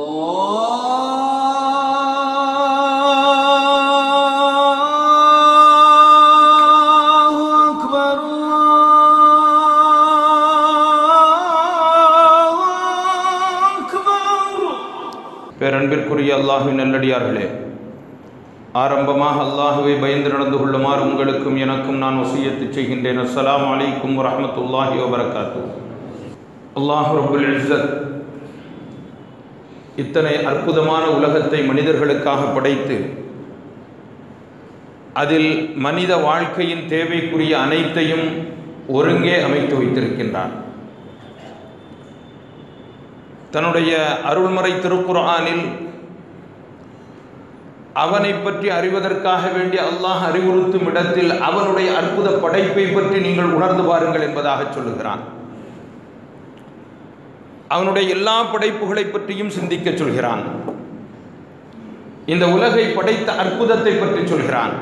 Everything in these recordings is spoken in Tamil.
الله أكبر الله أكبر பேரன்பிற்குரிய அல்லாஹுவின் நல்லடியார்களே ஆரம்பமாக அல்லாஹுவை பயந்து நடந்து கொள்ளுமாறு உங்களுக்கும் எனக்கும் நான் வசியத்து செய்கின்றேன் அஸ்ஸலாமு அலைக்கும் வரஹ்மத்துல்லாஹி வபரகாத்து அல்லாஹ் ரப்புல் இஸ்ஸத் இத்தனை அற்புதமான உலகத்தை மனிதர்களுக்காக படைத்து அதில் மனித வாழ்க்கையின் தேவைக்குரிய அனைத்தையும் ஒருங்கே அமைத்து வைத்திருக்கின்றான் தன்னுடைய அருள்மறை திருக்குர்ஆனில் அவனை பற்றி அறிவதற்காக வேண்டி அல்லாஹ் அறிவுறுத்தும் இடத்தில் அவனுடைய அற்புத படைப்பை பற்றி நீங்கள் உணர்ந்து பாருங்கள் என்பதாக சொல்லுகிறான் அவனுடைய எல்லா படைப்புகளை பற்றியும் சிந்திக்க சொல்கிறான் இந்த உலகை படைத்த அற்புதத்தை பற்றி சொல்கிறான்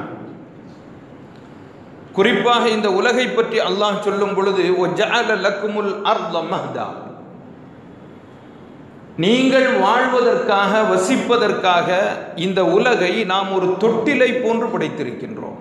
குறிப்பாக இந்த உலகை பற்றி அல்லாஹ் சொல்லும் பொழுது "வஜஅல லக்குமுல் அர்த மஹ்தா நீங்கள் வாழ்வதற்காக வசிப்பதற்காக இந்த உலகை நாம் ஒரு தொட்டிலை போன்று படைத்திருக்கின்றோம்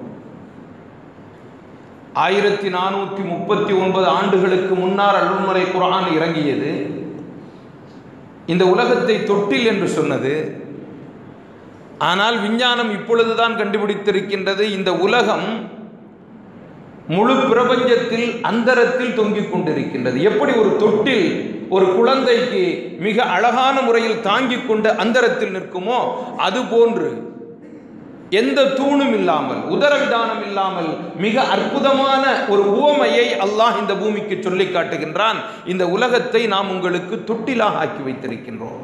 ஆயிரத்தி நானூற்றி முப்பத்தி ஒன்பது ஆண்டுகளுக்கு முன்னால் அருள்முறை குரான் இறங்கியது இந்த உலகத்தை தொட்டில் என்று சொன்னது ஆனால் விஞ்ஞானம் இப்பொழுதுதான் கண்டுபிடித்திருக்கின்றது இந்த உலகம் முழு பிரபஞ்சத்தில் அந்தரத்தில் தொங்கிக் கொண்டிருக்கின்றது எப்படி ஒரு தொட்டில் ஒரு குழந்தைக்கு மிக அழகான முறையில் தாங்கிக் கொண்டு அந்தரத்தில் நிற்குமோ அதுபோன்று எந்த தூணும் இல்லாமல் உதரவிதானம் இல்லாமல் மிக அற்புதமான ஒரு உவமையை அல்லாஹ் இந்த பூமிக்கு சொல்லி காட்டுகின்றான் இந்த உலகத்தை நாம் உங்களுக்கு தொட்டிலாக ஆக்கி வைத்திருக்கின்றோம்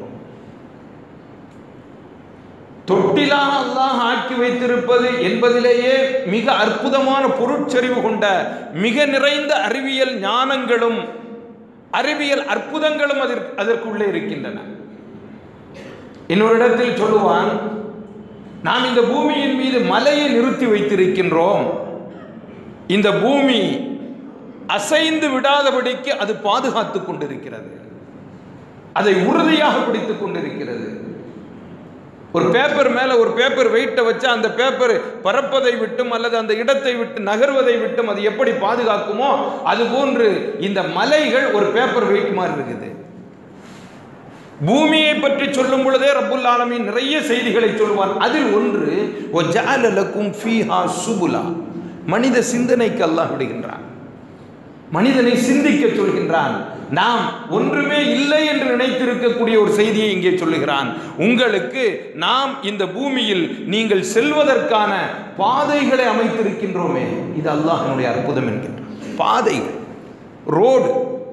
தொட்டிலாக அல்லாஹ் ஆக்கி வைத்திருப்பது என்பதிலேயே மிக அற்புதமான பொருட்செறிவு கொண்ட மிக நிறைந்த அறிவியல் ஞானங்களும் அறிவியல் அற்புதங்களும் அதற்கு அதற்குள்ளே இருக்கின்றன இன்னொரு இடத்தில் சொல்லுவான் நாம் இந்த பூமியின் மீது மலையை நிறுத்தி வைத்திருக்கின்றோம் இந்த பூமி அசைந்து விடாதபடிக்கு அது பாதுகாத்துக் கொண்டிருக்கிறது அதை உறுதியாக பிடித்துக் கொண்டிருக்கிறது ஒரு பேப்பர் மேல ஒரு பேப்பர் வெயிட்டை வச்சா அந்த பேப்பர் பறப்பதை விட்டும் அல்லது அந்த இடத்தை விட்டு நகர்வதை விட்டும் அது எப்படி பாதுகாக்குமோ அது போன்று இந்த மலைகள் ஒரு பேப்பர் வெயிட் மாதிரி இருக்குது பூமியை பற்றி சொல்லும் பொழுதே ரப்புல் ஆலமீன் நிறைய செய்திகளை சொல்வார் அதில் ஒன்று "வஜஅல லக்கும் ஃபீஹா சுபுலா மனித சிந்தனைக்கு அல்லாஹ் விடுகின்றான் மனிதனை சிந்திக்க சொல்கின்றான் நாம் ஒன்றுமே இல்லை என்று நினைத்திருக்கக்கூடிய ஒரு செய்தியை இங்கே சொல்லுகிறான் உங்களுக்கு நாம் இந்த பூமியில் நீங்கள் செல்வதற்கான பாதைகளை அமைத்திருக்கின்றோமே இது அல்லாஹ்வினுடைய அற்புதம் என்கின்றான் பாதைகள் ரோடு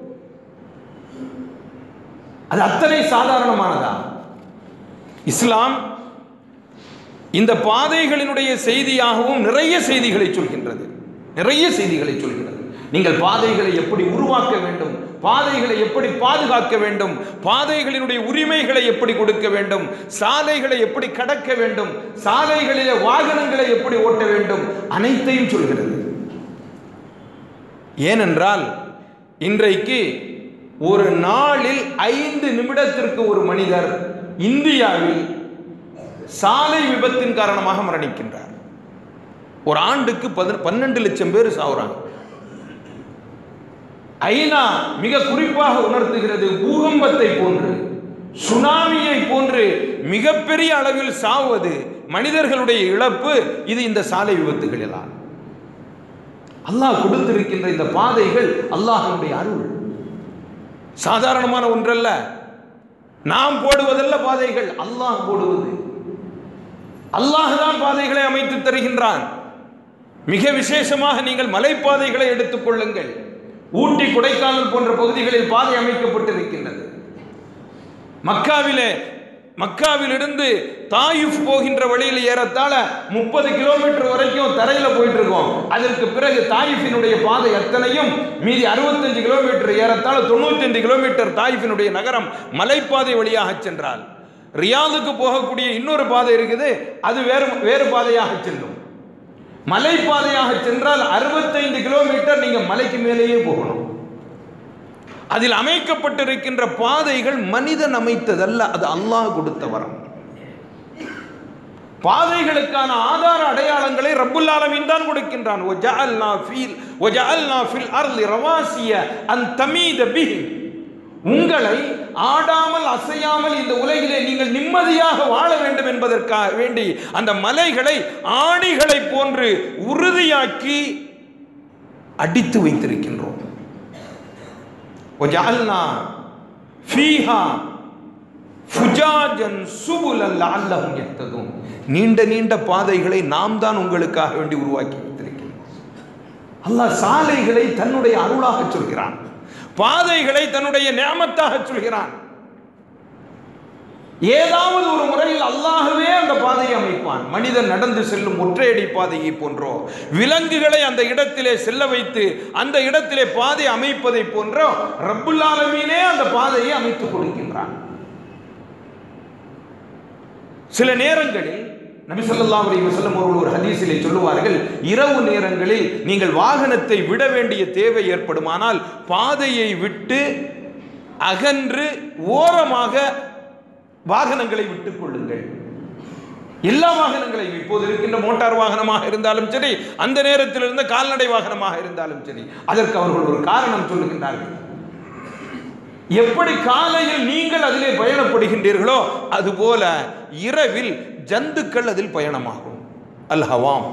அது அத்தனை சாதாரணமானதா இஸ்லாம் இந்த பாதைகளினுடைய செய்தியாகவும் நிறைய செய்திகளை சொல்கின்றது நிறைய செய்திகளை சொல்கிறது நீங்கள் பாதைகளை எப்படி உருவாக்க வேண்டும் பாதைகளை எப்படி பாதுகாக்க வேண்டும் பாதைகளினுடைய உரிமைகளை எப்படி கொடுக்க வேண்டும் சாலைகளை எப்படி கடக்க வேண்டும் சாலைகளிலே வாகனங்களை எப்படி ஓட்ட வேண்டும் அனைத்தையும் சொல்கிறது ஏனென்றால் இன்றைக்கு ஒரு நாளில் ஐந்து நிமிடத்திற்கு ஒரு மனிதர் இந்தியாவில் சாலை விபத்தின் காரணமாக மரணிக்கின்றார் ஒரு ஆண்டுக்கு பதி பன்னெண்டு லட்சம் பேர் சாவுறாங்க ஐநா மிக குறிப்பாக உணர்த்துகிறது பூகம்பத்தை போன்று சுனாமியை போன்று மிகப்பெரிய அளவில் சாவது மனிதர்களுடைய இழப்பு இது இந்த சாலை விபத்துகளிலால் அல்லாஹ் கொடுத்திருக்கின்ற இந்த பாதைகள் அல்லாஹனுடைய அருள் சாதாரணமான ஒன்றல்ல நாம் போடுவதல்ல பாதைகள் அல்லாஹ் போடுவது அல்லாஹ் தான் பாதைகளை அமைத்து தருகின்றான் மிக விசேஷமாக நீங்கள் மலைப்பாதைகளை எடுத்துக் கொள்ளுங்கள் ஊட்டி கொடைக்கானல் போன்ற பகுதிகளில் பாதை அமைக்கப்பட்டிருக்கின்றது மக்காவிலே மக்காவிலிருந்து தாயிஃப் போகின்ற வழியில் ஏறத்தாழ முப்பது கிலோமீட்டர் வரைக்கும் தரையில போயிட்டு இருக்கோம் அதற்கு பிறகு தாயிஃபினுடைய பாதை அத்தனையும் மீதி அறுபத்தஞ்சு கிலோமீட்டர் ஏறத்தாழ தொண்ணூத்தஞ்சு கிலோமீட்டர் தாயிஃபினுடைய நகரம் மலைப்பாதை வழியாக சென்றால் ரியாதுக்கு போகக்கூடிய இன்னொரு பாதை இருக்குது அது வேறு வேறு பாதையாக செல்லும் மலைப்பாதையாக சென்றால் அறுபத்தைந்து கிலோமீட்டர் நீங்க மலைக்கு மேலேயே போகணும் அதில் அமைக்கப்பட்டிருக்கின்ற பாதைகள் மனிதன் அமைத்ததல்ல அது அல்லாஹ் கொடுத்த வரம் பாதைகளுக்கான ஆதார அடையாளங்களை ரப்புல் ஆலமீன் தான் கொடுக்கின்றான் وَجَعَلْنَا فِي- وَجَعَلْنَا فِي الْأَرْضِ رَوَاسِيَ أَن تَمِيدَ بِهِمْ உங்களை ஆடாமல் அசையாமல் இந்த உலகிலே நீங்கள் நிம்மதியாக வாழ வேண்டும் என்பதற்காக வேண்டி அந்த மலைகளை ஆணிகளை போன்று உறுதியாக்கி அடித்து வைத்திருக்கின்றோம் وَجَعَلْنَا فِيهَا ஃபுஜாஜன் சுபுலல் லஅல்லஹும் யஹ்ததூன் நீண்ட நீண்ட பாதைகளை நாம் தான் உங்களுக்காக வேண்டி உருவாக்கி வைத்திருக்கிறோம் அல்லாஹ் சாலைகளை தன்னுடைய அருளாக சொல்கிறான் பாதைகளை தன்னுடைய நியாமத்தாக சொல்கிறான் ஏதாவது ஒரு முறையில் அல்லாஹ்வே அந்த பாதையை அமைப்பான் மனிதன் நடந்து செல்லும் ஒற்றையடி பாதையை போன்றோ விலங்குகளை அந்த இடத்திலே செல்ல வைத்து அந்த இடத்திலே பாதை அமைப்பதை போன்றோ ரப்புல் ஆலமீனே அந்த பாதையை அமைத்துக் கொடுக்கின்றான் சில நேரங்களில் நபி ஸல்லல்லாஹு அலைஹி வஸல்லம் அவர்கள் ஒரு ஹதீஸிலே சொல்லுவார்கள் இரவு நேரங்களில் நீங்கள் வாகனத்தை விட வேண்டிய தேவை ஏற்படுமானால் பாதையை விட்டு அகன்று ஓரமாக வாகனங்களை விட்டுக் கொள்ளுங்கள் எல்லா வாகனங்களையும் இப்போது இருக்கின்ற மோட்டார் வாகனமாக இருந்தாலும் சரி அந்த நேரத்தில் இருந்த கால்நடை வாகனமாக இருந்தாலும் சரி அதற்கு அவர்கள் ஒரு காரணம் சொல்லுகின்றார்கள் எப்படி காலையில் நீங்கள் அதிலே பயணப்படுகின்றீர்களோ அதுபோல இரவில் ஜந்துக்கள் அதில் பயணமாகும் அல் ஹவாம்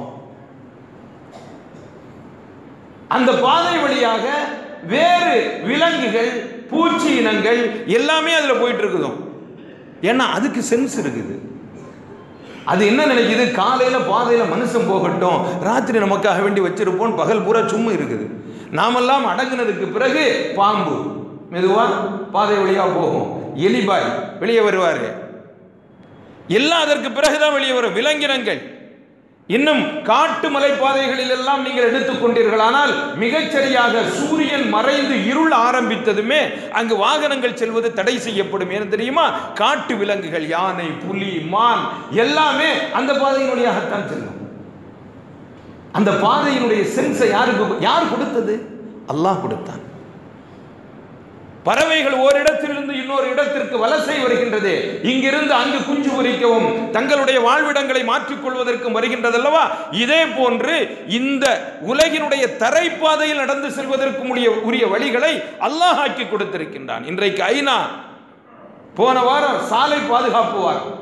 அந்த பாதை வழியாக வேறு விலங்குகள் பூச்சி இனங்கள் எல்லாமே அதுல போயிட்டு இருக்குதும் ஏன்னா அதுக்கு சென்ஸ் இருக்குது அது என்ன நினைக்குது காலையில பாதையில மனுஷன் போகட்டும் ராத்திரி நமக்காக வேண்டி வச்சிருப்போம் பகல் பூரா சும்மா இருக்குது நாமெல்லாம் அடங்குனதுக்கு பிறகு பாம்பு மெதுவா பாதை வழியா போகும் எலிபாய் வெளியே வருவாரு எல்லாம் அதற்கு பிறகுதான் வெளியே வரும் விலங்கினங்கள் இன்னும் காட்டு மலைப்பாதைகளில் எல்லாம் நீங்கள் எடுத்துக்கொண்டீர்களானால் மிகச்சரியாக சூரியன் மறைந்து இருள் ஆரம்பித்ததுமே அங்கு வாகனங்கள் செல்வது தடை செய்யப்படும் ஏன்னு தெரியுமா காட்டு விலங்குகள் யானை புலி மான் எல்லாமே அந்த பாதையினுடையாகத்தான் செல்லும் அந்த பாதையினுடைய சென்ஸை யாருக்கு யார் கொடுத்தது அல்லாஹ் கொடுத்தான் பறவைகள் ஓரிடத்திலிருந்து இன்னொரு இடத்திற்கு வலசை வருகின்றது இங்கிருந்து அங்கு குஞ்சு பொரிக்கவும் தங்களுடைய வாழ்விடங்களை மாற்றிக்கொள்வதற்கும் வருகின்றதல்லவா இதே போன்று இந்த உலகினுடைய தரைப்பாதையில் நடந்து செல்வதற்கும் உரிய உரிய வழிகளை அல்லாஹ் ஆக்கி கொடுத்திருக்கின்றான் இன்றைக்கு ஐநா போன வாரம் சாலை பாதுகாப்பு வாரம்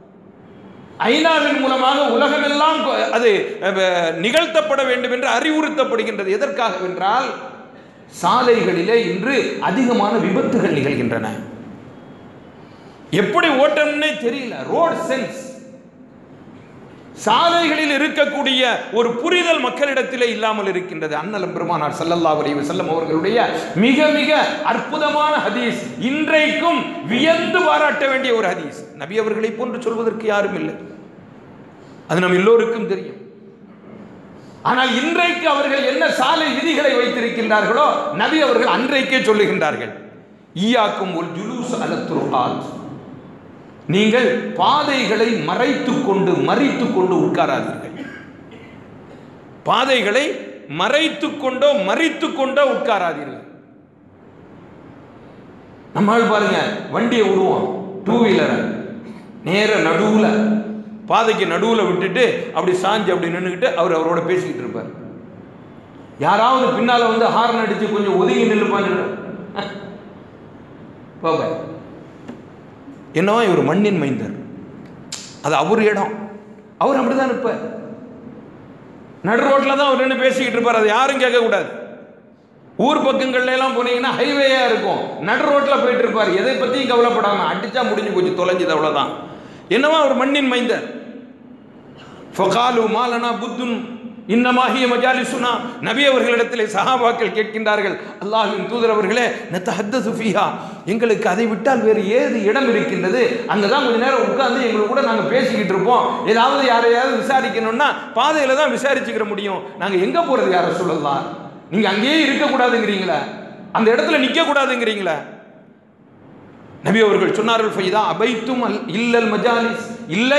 ஐநாவின் மூலமாக உலகமெல்லாம் அது அஹ், நிகழ்த்தப்பட வேண்டும் என்று அறிவுறுத்தப்படுகின்றது எதற்காக என்றால் சாலைகளிலே இன்று அதிகமான விபத்துகள் நிகழ்கின்றன எப்படி ஓட்டம்னே தெரியல ரோட் சென்ஸ் சாலைகளில் இருக்கக்கூடிய ஒரு புரிதல் மக்களிடத்திலே இல்லாமல் இருக்கின்றது அண்ணலம் பெருமானார் ஸல்லல்லாஹு அலைஹி வஸல்லம் அவர்களுடைய மிக மிக அற்புதமான ஹதீஸ் இன்றைக்கும் வியந்து பாராட்ட வேண்டிய ஒரு ஹதீஸ் நபி அவர்களை போன்று சொல்வதற்கு யாரும் இல்லை அது நம் எல்லோருக்கும் தெரியும் ஆனால் இன்றைக்கு அவர்கள் என்ன சாலை விதிகளை வைத்திருக்கின்றார்களோ நபி அவர்கள் அன்றைக்கே சொல்லுகின்றார்கள் ஈயாக்கும் ஒரு ஜுலூஸ் அலத்துருகாத் நீங்கள் பாதைகளை மறைத்துக் கொண்டு மறித்துக் கொண்டு உட்காராதீர்கள் பாதைகளை மறைத்துக் கொண்டோ மறித்துக் கொண்டோ உட்காராதீர்கள் நம்மால் பாருங்க வண்டியை விடுவோம் டூ வீலரை நேர நடுவுல பாதைக்கு நடுவுல விட்டுட்டு அப்படி சாஞ்சு அப்படி நின்றுக்கிட்டு அவர் அவரோட பேசிக்கிட்டு இருப்பார் யாராவது பின்னால வந்து ஹார்ன் அடிச்சு கொஞ்சம் ஒதுங்கி நில்லுப்பான்னு போக என்னவா இவர் மண்ணின் மைந்தர் அது அவர் இடம் அவர் அப்படிதான் இருப்பார் நடு ரோட்ல தான் அவர் நின்று பேசிக்கிட்டு இருப்பார் அதை யாரும் கேட்கக்கூடாது ஊர் பக்கங்கள்ல எல்லாம் போனீங்கன்னா ஹைவேயா இருக்கும் நடு ரோட்ல போயிட்டு இருப்பார் எதை பத்தியும் கவலைப்படாம அடிச்சா முடிஞ்சு போச்சு தொலைஞ்சது அவ்வளவுதான் என்னவா அவர் மண்ணின் மைந்தர் ஃபகாலு மாலனா புத்துன் இன்னமாகிய மஜாலிசுனா நபி அவர்களிடத்திலே சஹாபாக்கள் கேட்கின்றார்கள் அல்லாஹ்வின் தூதர் அவர்களே நத்தஹத்தசு ஃபீஹா எங்களுக்கு அதை விட்டால் வேறு ஏது இடம் இருக்கின்றது அங்கே தான் கொஞ்ச நேரம் உட்கார்ந்து எங்களுக்கு கூட நாங்கள் பேசிக்கிட்டு இருப்போம் ஏதாவது யாரையாவது விசாரிக்கணும்னா பாதையில் தான் விசாரிச்சுக்கிற முடியும் நாங்கள் எங்கே போகிறது யாரை சொல்லலாம் நீங்கள் அங்கேயே இருக்கக்கூடாதுங்கிறீங்களா அந்த இடத்துல நிற்கக்கூடாதுங்கிறீங்களா நபி அவர்கள் சொன்னார்கள் ஃபைதா அபைத்தும் அல் இல்லல் மஜாலிஸ் இல்லை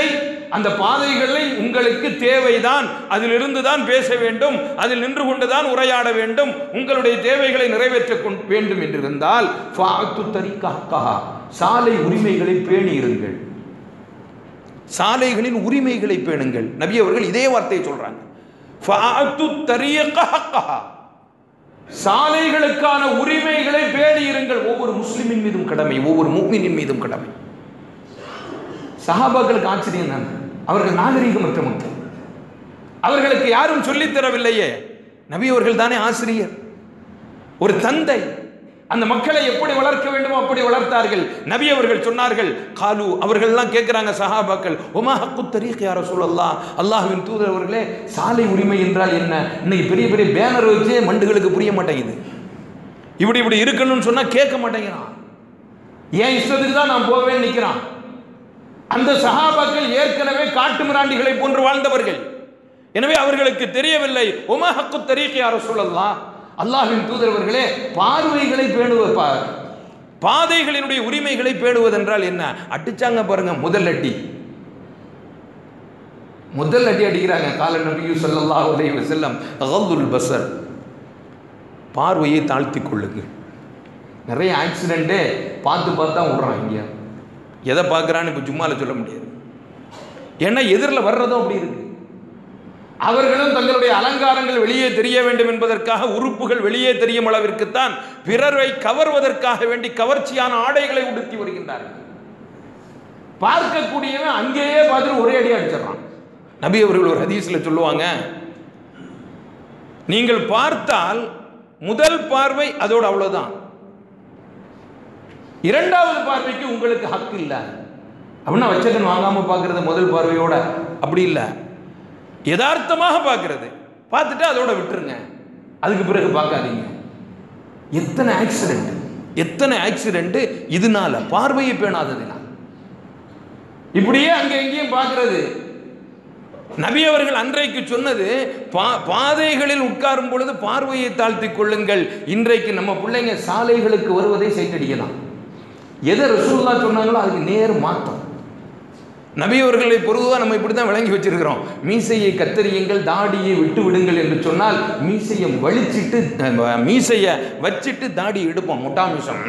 அந்த பாதைகளை உங்களுக்கு தேவைதான் அதிலிருந்து தான் பேச வேண்டும் அதில் நின்று கொண்டுதான் உரையாட வேண்டும் உங்களுடைய தேவைகளை நிறைவேற்ற கொண்- வேண்டும் என்று இருந்தால் ஃபாஅத்து தரீக ஹக்கஹா. சாலை உரிமைகளை பேணி இருங்கள் சாலைகளின் உரிமைகளை பேணுங்கள் நபி அவர்கள் இதே வார்த்தையை சொல்றாங்க ஃபாஅத்து தரீக ஹக்கஹா. சாலைகளுக்கான உரிமைகளை பேணி இருங்கள் ஒவ்வொரு முஸ்லிமின் மீதும் கடமை ஒவ்வொரு மூமினின் மீதும் கடமை சஹாபாக்களுக்கு ஆச்சரியம் தான் அவர்கள் நாகரீகமற்ற மக்கள் அவர்களுக்கு யாரும் சொல்லித் தரவில்லையே நபி அவர்கள் தானே ஆசிரியர் ஒரு தந்தை அந்த மக்களை எப்படி வளர்க்க வேண்டுமோ அப்படி வளர்த்தார்கள் நபி அவர்கள் சொன்னார்கள் காலு அவர்கள்லாம் கேட்குறாங்க சஹாபாக்கள் ஒமா ஹக்கு தரீக் யார சொல்லலாம் அல்லாஹ்வின் தூதர் அவர்களே சாலை உரிமை என்றால் என்ன இன்னைக்கு பெரிய பெரிய பேனர் வச்சு மண்டுகளுக்கு புரிய மாட்டேங்குது இப்படி இப்படி இருக்கணும்னு சொன்னா கேட்க மாட்டேங்கிறான் ஏன் இஷ்டத்துக்கு தான் நான் போவேன்னு நிற்கிறான் அந்த சஹாபாக்கள் ஏற்கனவே காட்டு மிராண்டிகளை போன்று வாழ்ந்தவர்கள் எனவே அவர்களுக்கு தெரியவில்லை ஒமா ஹக்கு தரீக் யார சொல்லலாம் அல்லாஹ்வின் தூதரவர்களே பார்வைகளை பேணுவ பா- பாதைகளினுடைய உரிமைகளை பேணுவதென்றால் என்ன அடிச்சாங்க பாருங்க முதல் அடி முதல் அடி அடிக்கிறாங்க கால நபியு ஸல்லல்லாஹு அலைஹி வஸல்லம் அகதுல் பசர் பார்வையை தாழ்த்தி கொள்ளுங்கள் நிறைய ஆக்சிடென்ட்டே பார்த்து பார்த்து தான் விடுறான் இங்கே எதை பார்க்குறான்னு இப்போ சும்மால சொல்ல முடியாது ஏன்னா எதிரில் வர்றதும் அப்படி இருக்கு அவர்களும் தங்களுடைய அலங்காரங்கள் வெளியே தெரிய வேண்டும் என்பதற்காக உறுப்புகள் வெளியே தெரியும் அளவிற்குத்தான் பிறரை கவர்வதற்காக வேண்டி கவர்ச்சியான ஆடைகளை உடுத்தி வருகின்றார்கள் பார்க்கக்கூடியவன் அங்கேயே பார்த்துட்டு ஒரே அடி அடிச்சிடறான் நபி அவர்கள் ஒரு ஹதீஸ்ல சொல்லுவாங்க நீங்கள் பார்த்தால் முதல் பார்வை அதோட அவ்வளவுதான் இரண்டாவது பார்வைக்கு உங்களுக்கு ஹக்கு இல்லை அப்படின்னா வச்சகன் வாங்காம பார்க்கறது முதல் பார்வையோட அப்படி இல்லை யதார்த்தமாக பார்க்கறது பார்த்துட்டு அதோட விட்டுருங்க அதுக்கு பிறகு பார்க்காதீங்க எத்தனை ஆக்சிடென்ட் எத்தனை ஆக்சிடென்ட் இதனால பார்வையை பேணாததினால் இப்படியே அங்கே எங்கேயும் பார்க்கறது நபி அவர்கள் அன்றைக்கு சொன்னது பா பாதைகளில் உட்காரும் பொழுது பார்வையை தாழ்த்தி கொள்ளுங்கள் இன்றைக்கு நம்ம பிள்ளைங்க சாலைகளுக்கு வருவதை சைட்டடிக்கலாம் எதை ரசூல்லா சொன்னாங்களோ அதுக்கு நேர் மாற்றம் நபி அவர்களை பொதுவாக நம்ம இப்படி தான் விளங்கி வச்சிருக்கிறோம் மீசையை கத்தரியுங்கள் தாடியை விட்டு விடுங்கள் என்று சொன்னால் மீசையை வலிச்சிட்டு அஹ், மீசையை வச்சிட்டு தாடி எடுப்போம் முட்டா மீசம்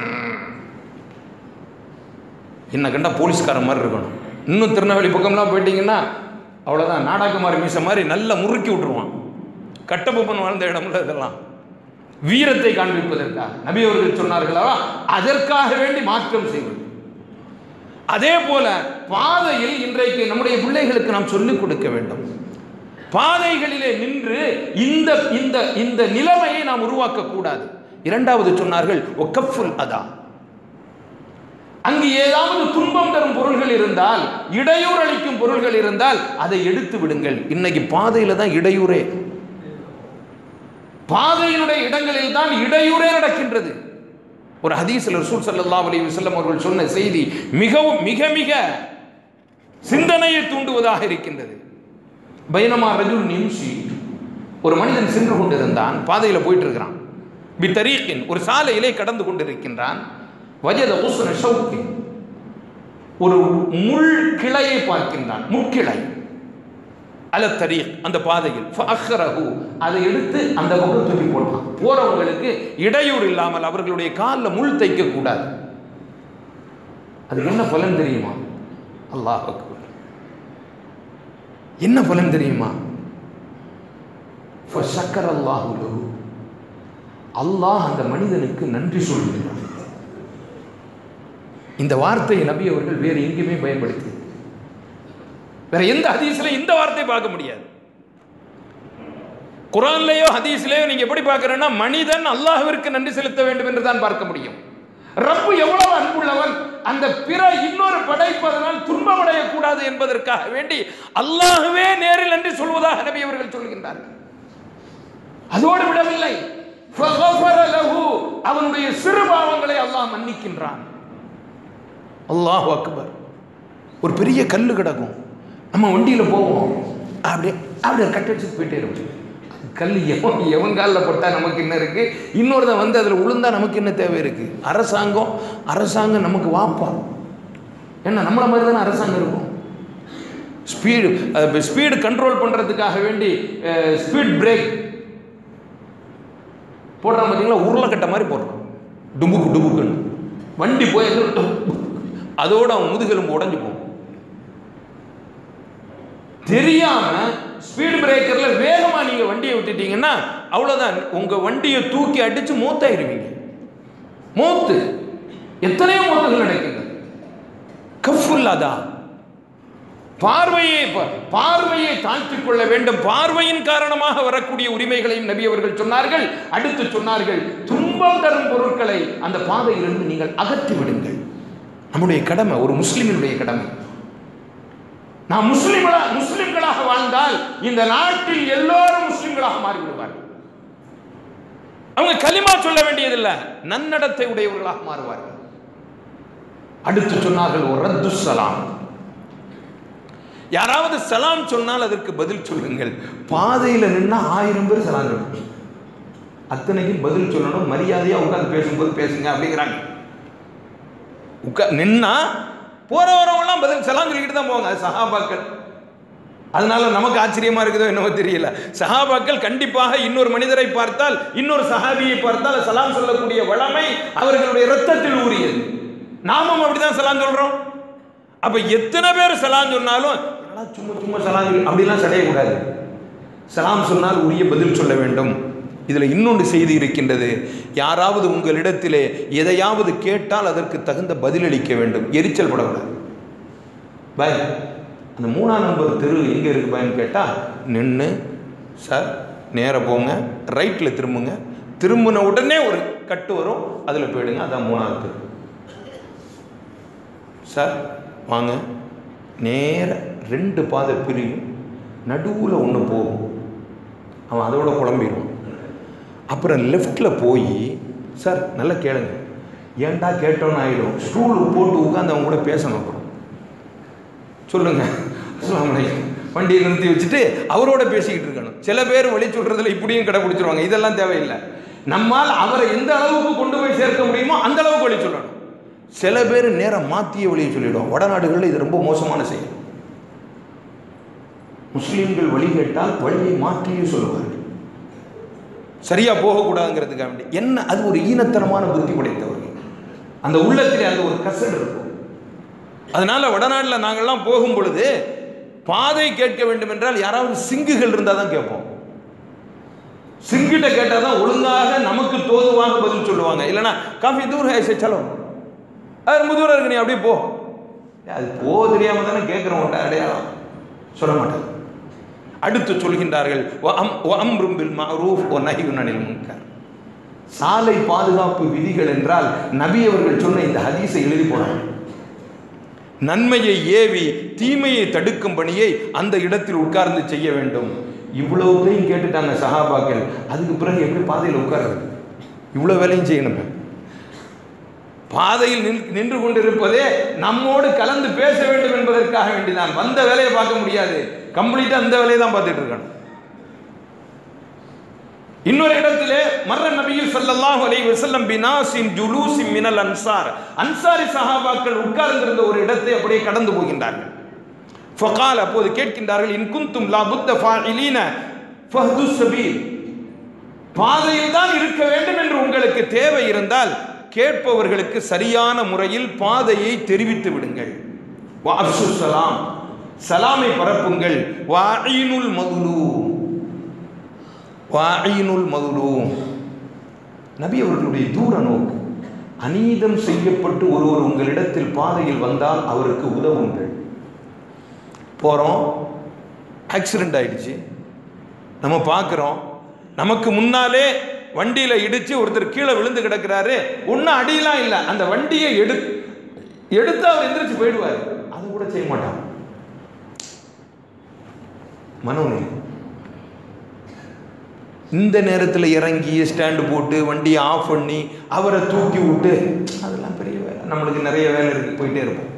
என்ன கண்டா போலீஸ்காரன் மாதிரி இருக்கணும் இன்னும் திருநெல்வேலி பக்கம்லாம் போயிட்டீங்கன்னா அவ்வளோதான் நாடாக்குமாரி மீசை மாதிரி நல்லா முறுக்கி விட்டுருவான் கட்டபொப்பன் வாழ்ந்த இடம்ல இதெல்லாம் வீரத்தை காண்பிப்பதற்காக நபி அவர்கள் சொன்னார்களா அதற்காக வேண்டி மாற்றம் செய்வது அதே போல பாதையில் இன்றைக்கு நம்முடைய பிள்ளைகளுக்கு நாம் சொல்லிக் கொடுக்க வேண்டும் பாதைகளிலே நின்று இந்த இந்த இந்த நிலைமையை நாம் உருவாக்க கூடாது இரண்டாவது சொன்னார்கள் ஒக்கஃபுல் அதா அங்கு ஏதாவது துன்பம் தரும் பொருள்கள் இருந்தால் இடையூறு அளிக்கும் பொருள்கள் இருந்தால் அதை எடுத்து விடுங்கள் இன்னைக்கு பாதையில தான் இடையூறே பாதையினுடைய இடங்களில் தான் இடையூறே நடக்கின்றது ஒரு ஹதீஸ்ல ரசூல் ஸல்லல்லாஹு அலைஹி வஸல்லம் அவர்கள் சொன்ன செய்தி மிகவும் மிக மிக சிந்தனையை தூண்டுவதாக இருக்கின்றது பைனமா ரஜுல் நிம்ஷி ஒரு மனிதன் சென்று கொண்டிருந்தான் பாதையில் போயிட்டு இருக்கிறான் பித்தரீக்கின் ஒரு சாலையிலே கடந்து கொண்டிருக்கின்றான் வஜத உஸ்ன ஷௌக்கின் ஒரு முள் கிளையை பார்க்கின்றான் முட்கிளை அல தரீக் அந்த பாதையில் ஃபஅஹ்ரஹு அதை எடுத்து அந்த பக்கம் தூக்கி போட்டான் போறவங்களுக்கு இடையூறு இல்லாமல் அவர்களுடைய காலில் முள் தைக்க கூடாது அதுக்கு என்ன பலன் தெரியுமா அல்லாஹ் அக்பர் என்ன பலன் தெரியுமா ஃபஷக்கர் அல்லாஹு லஹு அல்லாஹ் அந்த மனிதனுக்கு நன்றி சொல்கிறான் இந்த வார்த்தையை நபி அவர்கள் வேறு எங்கேயுமே பயன்படுத்தி வேற எந்த ஹதீஸ்ல இந்த வார்த்தை பார்க்க முடியாது குரான்லயோ ஹதீஸ்லயோ நீங்க எப்படி பார்க்கறேன்னா மனிதன் அல்லாஹ்விற்கு நன்றி செலுத்த வேண்டும் என்று தான் பார்க்க முடியும் ரப்பு எவ்வளவு அன்புள்ளவன் அந்த பிற இன்னொரு படைப்பு அதனால் துன்பமடையக்கூடாது என்பதற்காக வேண்டி அல்லாஹ்வே நேரில் நன்றி சொல்வதாக நபி அவர்கள் சொல்கின்றார்கள் அதோடு விடவில்லை ஃபகஃபர லஹு. அவனுடைய சிறு பாவங்களை அல்லாஹ் மன்னிக்கின்றான் அல்லாஹ் அக்பர் ஒரு பெரிய கல் கிடக்கும் நம்ம வண்டியில் போவோம் அப்படியே அப்படியே கட்ட வச்சு போயிட்டே இருக்கும் கல் எவன் எவன் காலில் போட்டால் நமக்கு என்ன இருக்கு இன்னொருத்தன் வந்து அதில் விழுந்தா நமக்கு என்ன தேவை இருக்கு அரசாங்கம் அரசாங்கம் நமக்கு வாப்பா ஏன்னா நம்மள மாதிரி தானே அரசாங்கம் இருக்கும் ஸ்பீடு ஸ்பீடு கண்ட்ரோல் பண்ணுறதுக்காக வேண்டி ஸ்பீட் பிரேக் போடுறான் பார்த்தீங்களா உருளைக்கட்டை மாதிரி போடுறான் டுபுக்கு டுபுக்குன்னு வண்டி போய் அதோட அவன் முதுகெலும்பு உடஞ்சு போகும் தெரியாம ஸ்பீடு பிரேக்கர்ல வேகமா நீங்க வண்டியை விட்டுட்டீங்கன்னா அவ்வளவுதான் உங்க வண்டியை தூக்கி அடிச்சு மூத்தாயிருவீங்க மூத்து எத்தனையோ மூத்துகள் நடக்கின்றது கஃபுல்லாதா பார்வையை பா- பார்வையை தாழ்த்திக் கொள்ள வேண்டும் பார்வையின் காரணமாக வரக்கூடிய உரிமைகளையும் நபி அவர்கள் சொன்னார்கள் அடுத்து சொன்னார்கள் துன்பம் தரும் பொருட்களை அந்த பாதையிலிருந்து நீங்கள் அகற்றி விடுங்கள் நம்முடைய கடமை ஒரு முஸ்லிமினுடைய கடமை நாம் முஸ்லிம்களா முஸ்லிம்களாக வாழ்ந்தால் இந்த நாட்டில் எல்லோரும் முஸ்லிம்களாக மாறிவிடுவார்கள் அவங்க கலிமா சொல்ல வேண்டியதில்லை நன்னடத்தை உடையவர்களாக மாறுவார்கள் அடுத்து சொன்னார்கள் ஒரு ரத்து சலாம் யாராவது சலாம் சொன்னால் அதற்கு பதில் சொல்லுங்கள் பாதையில் நின்னா ஆயிரம் பேர் சலாம் சொல்லணும் அத்தனைக்கும் பதில் சொல்லணும் மரியாதையா உட்கார்ந்து பேசும்போது பேசுங்க அப்படிங்கிறாங்க உட்கா நின்னா போற வரவங்களாம் பதில் சலாம் சொல்லிக்கிட்டு தான் போவாங்க அது சஹாபாக்கள் அதனால நமக்கு ஆச்சரியமா இருக்குதோ என்னவோ தெரியல சஹாபாக்கள் கண்டிப்பாக இன்னொரு மனிதரை பார்த்தால் இன்னொரு சஹாபியை பார்த்தால் சலாம் சொல்லக்கூடிய வளமை அவர்களுடைய இரத்தத்தில் ஊறியது நாமும் அப்படிதான் சலாம் சொல்றோம் அப்ப எத்தனை பேர் சலாம் சொன்னாலும் என்னடா சும்மா சும்மா சலாம் சொல்லி அப்படிலாம் சடையக்கூடாது சலாம் சொன்னால் உரிய பதில் சொல்ல வேண்டும் இதில் இன்னொன்று செய்தி இருக்கின்றது யாராவது உங்களிடத்திலே எதையாவது கேட்டால் அதற்கு தகுந்த பதிலளிக்க வேண்டும் எரிச்சல் படக்கூடாது பாய் அந்த மூணாம் நம்பர் தெரு எங்கே இருக்கு பாய்னு கேட்டால் நின்று சார் நேராக போங்க ரைட்டில் திரும்புங்க திரும்பின உடனே ஒரு கட்டு வரும் அதில் போயிடுங்க அதான் மூணாவது தெரு சார் வாங்க நேர ரெண்டு பாதை பிரியும் நடுவில் ஒன்று போகும் அவன் அதோட குழம்பிடும் அப்புறம் லெஃப்டில் போய் சார் நல்லா கேளுங்க ஏன்டா கேட்டோன்னு ஆகிடும் ஸ்டூல் போட்டு உட்காந்து அவங்க கூட பேசணும் அப்புறம் சொல்லுங்க அஸ்ஸலாமு அலைக்கும் வண்டியை நிறுத்தி வச்சுட்டு அவரோட பேசிக்கிட்டு இருக்கணும் சில பேர் வழி சொல்றதுல இப்படியும் கடைபிடிச்சிருவாங்க இதெல்லாம் தேவையில்லை நம்மால் அவரை எந்த அளவுக்கு கொண்டு போய் சேர்க்க முடியுமோ அந்த அளவுக்கு வழி சொல்லணும் சில பேர் நேரம் மாத்திய வழியை சொல்லிடும் வடநாடுகளில் இது ரொம்ப மோசமான செயல் முஸ்லீம்கள் வழி கேட்டால் வழியை மாற்றியே சொல்லுவார்கள் சரியா போகக்கூடாதுங்கிறதுக்காக வேண்டி என்ன அது ஒரு ஈனத்தனமான புத்தி படைத்தவர்கள் அந்த உள்ளத்திலே அந்த ஒரு கசடு இருக்கும் அதனால வடநாட்டில் நாங்கள்லாம் போகும் பொழுது பாதை கேட்க வேண்டும் என்றால் யாராவது சிங்குகள் இருந்தால் தான் கேட்போம் சிங்கிட்ட கேட்டால் தான் ஒழுங்காக நமக்கு தோதுவாக பதில் சொல்லுவாங்க இல்லைன்னா காஃபி தூர் ஹேசே சலோ அது ரொம்ப தூரம் இருக்கு நீ அப்படியே போ அது போ தெரியாம தானே கேட்குறவங்கள்ட்ட அடையாளம் சொல்ல மாட்டேன் அடுத்து சொல்கின்றார்கள் "வ அம்- வ அம்ரும் பில் மஅரூஃப் வ நஹ்யுன் அனில் முன்கர் சாலை பாதுகாப்பு விதிகள் என்றால் நபி அவர்கள் சொன்ன இந்த ஹதீஸை எழுதி போனாங்க நன்மையை ஏவி தீமையை தடுக்கும் பணியை அந்த இடத்தில் உட்கார்ந்து செய்ய வேண்டும் இவ்வளவுதையும் கேட்டுட்டாங்க சஹாபாக்கள் அதுக்கு பிறகு எப்படி பாதையில் உட்கார்றது இவ்வளவு வேலையும் செய்யணுமே பாதையில் நின் நின்று கொண்டிருப்பதே நம்மோடு கலந்து பேச வேண்டும் என்பதற்காக வேண்டிதான் வந்த வேலையை பார்க்க முடியாது கம்ப்ளீட்டா அந்த வேலையை தான் பார்த்துட்டு இருக்கணும் இன்னொரு இடத்திலே மர்ர நபியில் ஸல்லல்லாஹு அலைஹி வஸல்லம் பினாசின் ஜுலூசின் மினல் அன்சார் அன்சாரி சஹாபாக்கள் உட்கார்ந்திருந்த ஒரு இடத்தை அப்படியே கடந்து போகின்றார்கள் ஃபகால் அப்போது கேட்கின்றார்கள் இன் குந்தும் லா புத்த ஃபாயிலீன ஃபஹ்து சபீல் பாதையில் தான் இருக்க வேண்டும் என்று உங்களுக்கு தேவை இருந்தால் கேட்பவர்களுக்கு சரியான முறையில் பாதையை தெரிவித்து விடுங்கள் வாஃபு சலாம் சலாமை பரப்புங்கள் வாயினுல் மதுலூம் வாயினுல் மதுலூம் நபி அவர்களுடைய தூர நோக்கு அநீதம் செய்யப்பட்டு ஒருவர் உங்களிடத்தில் பாதையில் வந்தால் அவருக்கு உதவுங்கள் போகிறோம் ஆக்சிடெண்ட் ஆயிடுச்சு நம்ம பார்க்குறோம் நமக்கு முன்னாலே வண்டியில் இடிச்சு ஒருத்தர் கீழே விழுந்து கிடக்கிறாரு ஒன்றும் அடியெல்லாம் இல்லை அந்த வண்டியை எடு எடுத்து அவர் எந்திரிச்சு போயிடுவார் அது கூட செய்ய மாட்டான் மனோநிலை இந்த நேரத்தில் இறங்கி ஸ்டாண்டு போட்டு வண்டியை ஆஃப் பண்ணி அவரை தூக்கி விட்டு அதெல்லாம் பெரிய வேலை நம்மளுக்கு நிறைய வேலை இருக்கு போயிட்டே இருப்போம்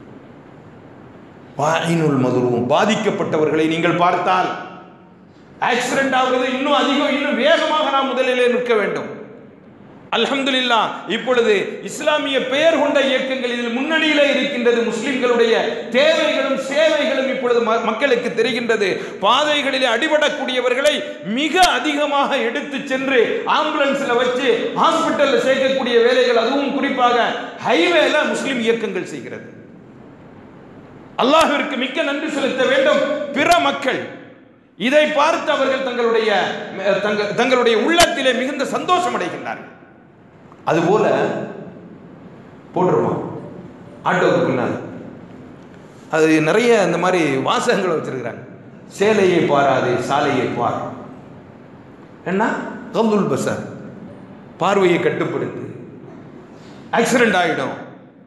வாயினுள் மதுருவும் பாதிக்கப்பட்டவர்களை நீங்கள் பார்த்தால் ஆக்சிடென்ட் ஆகுறது இன்னும் அதிகம் இன்னும் வேகமாக நாம் முதலிலே நிற்க வேண்டும் அல்ஹம்துலில்லா இப்பொழுது இஸ்லாமிய பெயர் கொண்ட இயக்கங்கள் இதில் முன்னணியிலே இருக்கின்றது முஸ்லிம்களுடைய தேவைகளும் சேவைகளும் இப்பொழுது ம- மக்களுக்கு தெரிகின்றது பாதைகளிலே அடிபடக்கூடியவர்களை மிக அதிகமாக எடுத்து சென்று ஆம்புலன்ஸ்ல வச்சு ஹாஸ்பிட்டல்ல சேர்க்கக்கூடிய வேலைகள் அதுவும் குறிப்பாக ஹைவேல முஸ்லிம் இயக்கங்கள் செய்கிறது அல்லாஹ்விற்கு மிக்க நன்றி செலுத்த வேண்டும் பிற மக்கள் இதை பார்த்து அவர்கள் தங்களுடைய தங்க- தங்களுடைய உள்ளத்திலே மிகுந்த சந்தோஷம் அடைகின்றார்கள் அதுபோல போட்டிருப்பான் ஆட்டோவுக்கு பின்னால் அது நிறைய இந்த மாதிரி வாசகங்களை வச்சிருக்கிறாங்க சேலையை பாராதே சாலையை பார் என்ன கவுல் பசார் பார்வையை கட்டுப்படுத்து ஆக்சிடென்ட் ஆயிடும்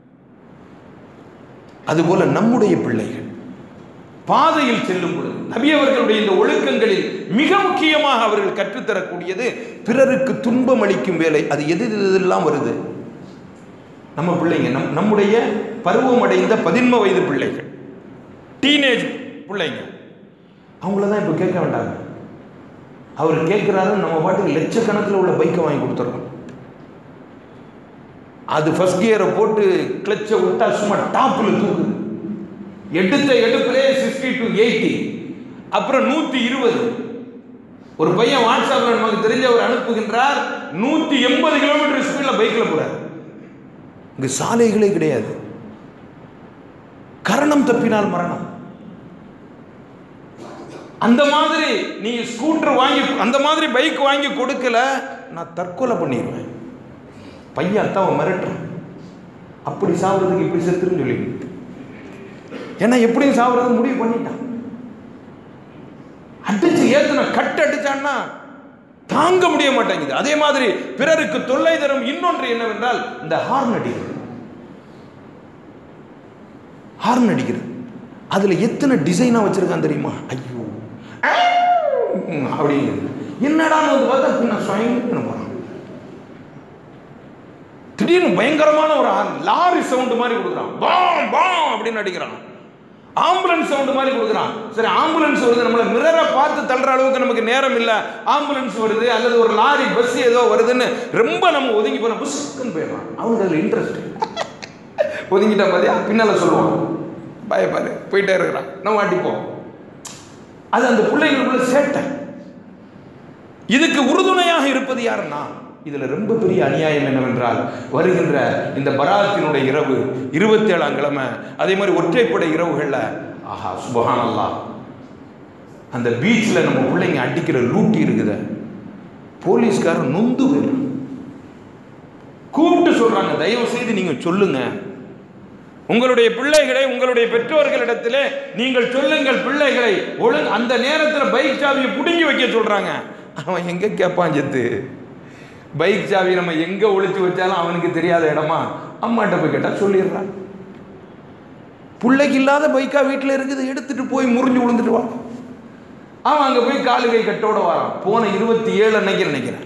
அதுபோல நம்முடைய பிள்ளைகள் பாதையில் செல்லும் பொழுது நபி அவர்களுடைய இந்த ஒழுக்கங்களில் மிக முக்கியமாக அவர்கள் கற்றுத்தரக்கூடியது பிறருக்கு துன்பம் அளிக்கும் வேலை அது எது எதெல்லாம் வருது நம்ம பிள்ளைங்க நம் நம்முடைய பருவம் அடைந்த பதின்ம வயது பிள்ளைகள் டீனேஜ் பிள்ளைங்க அவங்கள தான் இப்போ கேட்க வேண்டாங்க அவர் கேட்குறாரு நம்ம பாட்டுக்கு லட்சக்கணக்கில் உள்ள பைக்கை வாங்கி கொடுத்துருக்கோம் அது ஃபர்ஸ்ட் கியரை போட்டு கிளச்சை விட்டா சும்மா டாப்பில் தூக்குது எடுத்த எடுப்பிலே சிக்ஸ்டி டு எயிட்டி அப்புறம் நூற்றி இருபது ஒரு பையன் வாட்ஸ்அப்பில் நமக்கு தெரிஞ்சவர் அனுப்புகின்றார் நூற்றி எண்பது கிலோமீட்டர் ஸ்பீடில் பைக்கில் போகிறார் இங்கே சாலைகளே கிடையாது கரணம் தப்பினால் மரணம் அந்த மாதிரி நீ ஸ்கூட்டர் வாங்கி அந்த மாதிரி பைக் வாங்கி கொடுக்கல நான் தற்கொலை பண்ணிடுவேன் பையன் அத்தாவை மிரட்டுறான் அப்படி சாப்பிட்றதுக்கு இப்படி செத்துருன்னு சொல்லி ஏன்னா எப்படியும் சாப்பிட்றது முடிவு பண்ணிட்டான் அடிச்சு ஏத்துன கட்டு அடிச்சான்னா தாங்க முடிய மாட்டேங்குது அதே மாதிரி பிறருக்கு தொல்லை தரும் இன்னொன்று என்னவென்றால் இந்த ஹார்ன் அடிக்கிறது ஹார்ன் அடிக்கிறது அதுல எத்தனை டிசைனா வச்சிருக்கான் தெரியுமா ஐயோ ம், அப்படிங்கிறது என்னடான்னு வந்து பார்த்தா பின்ன சுயங்கன்னு போறான் திடீர்னு பயங்கரமான ஒரு ஹார்ன் லாரி சவுண்ட் மாதிரி கொடுக்குறான் பாம் பாம் அப்படின்னு அடிக்கிறான் ஆம்புலன்ஸ் சவுண்ட் மாதிரி கொடுக்குறான் சரி ஆம்புலன்ஸ் வருது நம்மள மிரரை பார்த்து தள்ளுற அளவுக்கு நமக்கு நேரம் இல்லை ஆம்புலன்ஸ் வருது அல்லது ஒரு லாரி பஸ் ஏதோ வருதுன்னு ரொம்ப நம்ம ஒதுங்கி போன புஷ்க்குன்னு போயிடலாம் அவனுக்கு அதில் இன்ட்ரெஸ்ட் ஒதுங்கிட்டா பாத்தியா பின்னால சொல்லுவான் பயப்பாரு போயிட்டே இருக்கிறான் நம்ம அடிப்போம் அது அந்த பிள்ளைகளுக்குள்ள சேட்டை இதுக்கு உறுதுணையாக இருப்பது யாருன்னா இதுல ரொம்ப பெரிய அநியாயம் என்னவென்றால் வருகின்ற இந்த பராத்தினுடைய இரவு இருபத்தி ஏழாம் கிழமை அதே மாதிரி ஒற்றைப்படை இரவுகள்ல ஆஹா சுபஹானல்லாஹ் அந்த பீச்ல நம்ம பிள்ளைங்க அடிக்கிற லூட்டி இருக்குத போலீஸ்காரன் நொந்து போயிடும் கூப்பிட்டு சொல்றாங்க தயவு செய்து நீங்க சொல்லுங்க உங்களுடைய பிள்ளைகளை உங்களுடைய பெற்றோர்களிடத்திலே நீங்கள் சொல்லுங்கள் பிள்ளைகளை ஒழுங்கு அந்த நேரத்தில் பைக் சாவியை புடுங்கி வைக்க சொல்றாங்க அவன் எங்க கேட்பான் செத்து பைக் சாவி நம்ம எங்க ஒளிச்சு வச்சாலும் அவனுக்கு தெரியாத இடமா அம்மாட்ட போய் கேட்டா சொல்லிடுறான் பிள்ளைக்கு இல்லாத பைக்கா வீட்டில் இருக்குது எடுத்துட்டு போய் முறிஞ்சு விழுந்துட்டு வா அவன் அங்க போய் காலு கை கட்டோட வரான் போன இருபத்தி ஏழு அன்னைக்கு நினைக்கிறேன்